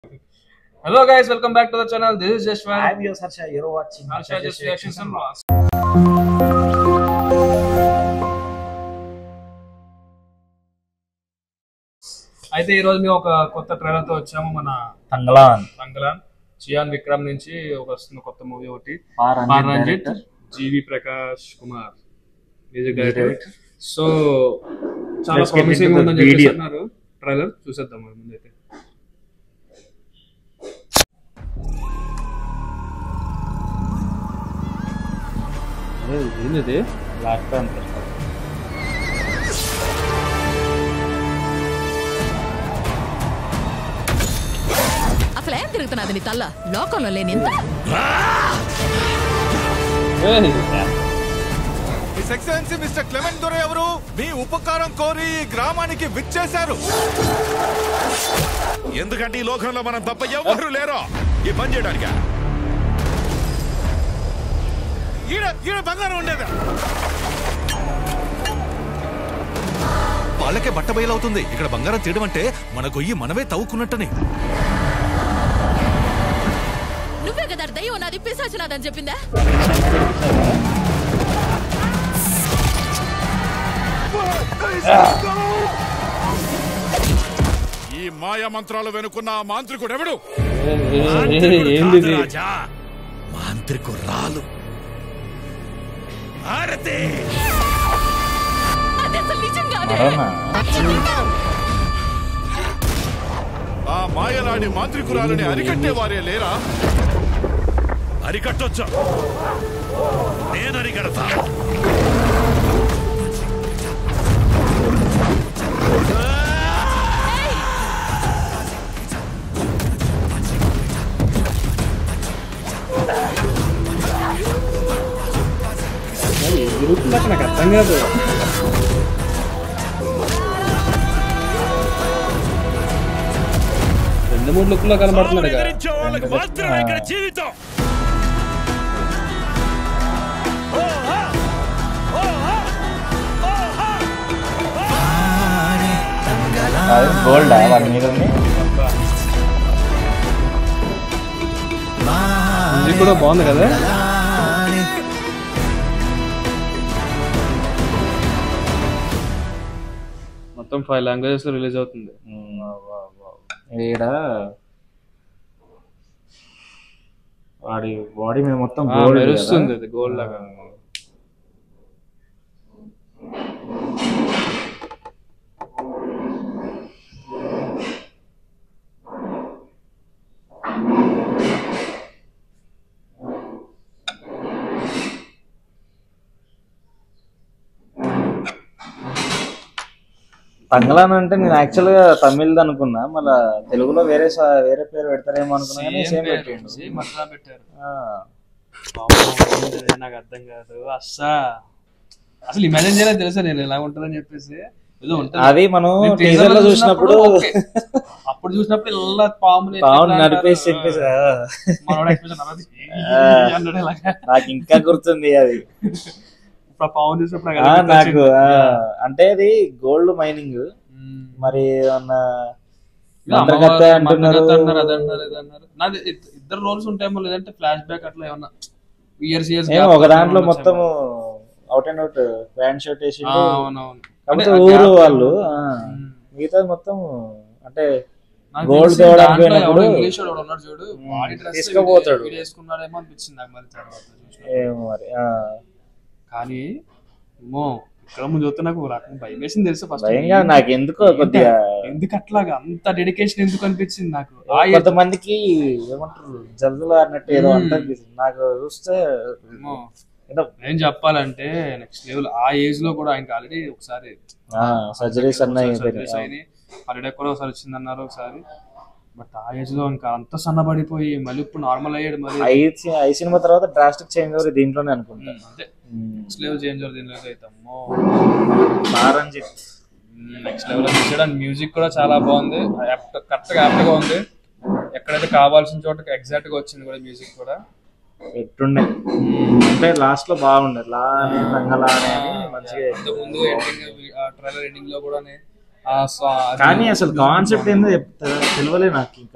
Hello guys, welcome back to the channel. This is Jashwan. I'm your Harsha. You're watching Harsha just reactions and vlogs. అయితే ఈ రోజు మేము ఒక కొత్త trailer తో వచ్చాము మన తంగలాన్ తంగలాన్ చియాన్ విక్రమ్ నుంచి ఒక వస్తున్న కొత్త మూవీ ఒకటి R R Ranjith GV Prakash Kumar music director so చాలా Let's get promising into the ఉందని చెప్పేసి video. అన్నారు ట్రైలర్ చూసేద్దాం మనం ముందైతే ఏంది బ్లాక్ ప్యాంథర్ అసలు ఏం తిరుగుతున్నది నీ తల్ల లోకంలో లేని ఇంత హిస్ ఎక్సలెన్సీ మిస్టర్ క్లెమెంట్ దొర ఎవరు మీ ఉపకారం కోరి ఈ గ్రామానికి విచ్చేశారు ఎందుకంటే ఈ లోకంలో మనం తప్ప ఎవరు లేరు ఈ పని చేయడానికి ఈడ ఈడ బంగారం ఉండేదా వాళ్ళకే బట్ట బయలవుతుంది ఇక్కడ బంగారం తీయడం అంటే మన గొయ్యి మనమే తవ్వుకున్నట్టని నువ్వే కదా దయ్యం నాది పిశాచు నాదని చెప్పిందా ఈ మాయా మంత్రాలు వెనుకున్న ఆ మాంత్రికుడు ఎవడు ఏంది ఇది? రాజా మాంత్రికురాలు భారతి అది అసలు నిజం కాదే ఆ మాయలాడి మాంత్రికురాలని అరికట్టే వారే లేరా అరికట్టొచ్చా నేను అరికడతా జరుగుతుందాక నాకు అర్థం కాదు రెండు మూడు లుక్ లో కనబడుతున్నాడు ఇక. ఎదిరించే వాళ్ళకి మాత్రమే ఇక్కడ జీవితం గోల్డ్ వాడి మీద ఉంది ఇది కూడా బాగుంది కదా మొత్తం ఫైవ్ లాంగ్వేజెస్ లో రిలీజ్ అవుతుంది ఈడ వాడి బాడీ మీద మొత్తం ఆ, గోల్డ్ మెరుస్తుంది అది గోల్డ్ లాగా తంగలాన్ అంటే నేను యాక్చువల్ గా తమిళ్ అనుకున్నా మళ్ళా తెలుగులో వేరే సా- వేరే పేరు పెడతారేమో అనుకున్నా కానీ సేమ్ పెట్టిండు సేమ్ అట్లా పెట్టారు ఆ, బాగుంది, నాకు అర్థం కాదు అస్సా అసలు ఇమాజిన్ చేయలేదు తెలుసా నేను ఎలా ఉంటుందని చెప్పేసి ఏదో ఉంటుంది అది మనం నేను టీజర్ teaser లో లో చూసినప్పుడు ఓకే. అప్పుడు చూసినప్పుడు ఇలా పాములు ఎట్లా పావును అంటారు? నడిపేసి చెప్పేసి ఆ, మనోడు expression అన్నది, ఆ. అన్నాడు ఇలాగా. నాకు ఇంకా గుర్తుంది అది ఇప్పుడు ఆ పాము చూసినప్పుడు నాకు ఆ, అది నాకు గుర్తొచ్చింది. ఆ, అంటే అది గోల్డ్ మైనింగ్ ఉమ్. మరి ఏమన్నా ఇలా మంత్రగత్తె అమ్మవారు అంటున్నారు మంత్రగత్తె అంటారు, అది అంటారు, ఇది అంటారు. నాది ఇద్- ఇద్దరు రోల్స్ ఉంటాయేమో లేదంటే ఫ్లాష్ బ్యాక్ అట్లా ఏమన్నా ఇయర్స్ ఇయర్స్ ఏమో ఒక దాంట్లో మొత్తం out and out pant shirt వేసి అవునవును కాకపోతే అంటే ఆ ఊరు gap- వాళ్ళు ఆ, ఉమ్. మిగతా మొత్తం అంటే నాకు Gold తెలిసి తేవడానికి దాంట్లో పోయినప్పుడు ఎవడో ఇంగ్లీష్ వాడు ఉన్నాడు చూడు ఉమ్, వాడి డ్రెస్ తీసుకుపోతాడు. వేసుకున్నాడేమో అనిపించింది నాకు మరి తర్వాత చూసిన ఏమో మరి ఆ, కానీ ఏమో ఇక్కడ ముందు చూస్తే నాకు ఒక రకం భయం వేసింది తెలుసు ఫస్ట్ భయంగా నాకు ఎందుకో కొద్దిగా ఎందుకు అట్లాగా అంత డెడికేషన్ ఎందుకు అనిపించింది నాకు ఆ ఏజ్ కొంతమందికి ఏమంటారు జల్దులు అన్నట్టు ఏదో మ్మ్. అంటారు నాకు చూస్తే ఏమో ఏదో ఏం చెప్పాలంటే నెక్స్ట్ లెవెల్ ఆ ఏజ్ లో కూడా ఆయనకి ఆల్రెడీ ఒకసారి సర్జరీస్ అన్నాయి సర్జరీస్ అయినాయి హాలిడే కూడా ఒకసారి వచ్చింది అన్నారు ఒకసారి బట్ ఆ ఏజ్ లో ఇంకా అంత సన్నబడిపోయి మళ్ళీ ఇప్పుడు నార్మల్ అయ్యాడు మరి ఐ ఐ సినిమా తర్వాత డ్రాస్టిక్ చేంజ్ అవ్వదు దీంట్లోనే అనుకుంటా అంతే మ్మ్. నెక్స్ట్ లెవెల్ చేంజ్ అవుతుంది దీనిలో అయితే అమ్మో నారంజిత్ నెక్స్ట్ లెవెల్ తీసాడు మ్యూజిక్ కూడా చాలా బాగుంది కరెక్ట్ గా యాప్ట్ గా ఉంది ఎక్కడైతే కావాల్సిన చోట ఎగ్జాక్ట్ గా వచ్చింది కూడా మ్యూజిక్ కూడా ఎట్టుండే అంటే లాస్ట్ లో బాగుండే లానే తంగలానే అని మంచిగా ఇంతకు ముందు ఎండింగ్ ట్రైలర్ ఎండింగ్ లో కూడా ఆ song- అది- కానీ అసలు కాన్సెప్ట్ ఏందో చెప్తా తెలియలే నాకు ఇంకా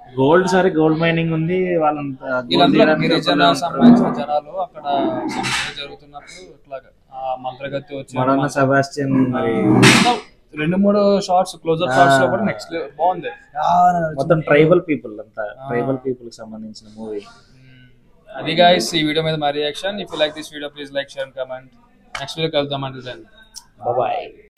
గోల్డ్ సరే గోల్డ్ మైనింగ్ ఉంది వాళ్ళంతా gold వీళ్ళందరూ తీయడానికి గిరిజన ఒకళ్ళు సంబంధించిన జనాలు అక్కడ సంస్థ జరుగుతున్నప్పుడు ఇట్లాగా ఆ మంత్రగతి వచ్చి మరన్న సెబాస్టియన్ మరి రెండు మూడు షార్ట్స్ క్లోజర్ షార్ట్స్ లో కూడా నెక్స్ట్ బాగుంది ఆ, మొత్తం ట్రైబల్ పీపుల్ అంతా ట్రైబల్ పీపుల్ కి సంబంధించిన మూవీ అది గాయస్ ఈ వీడియో మీద మా reaction if you like this video please like share comment next video కలుద్దాం అంటే బాయ్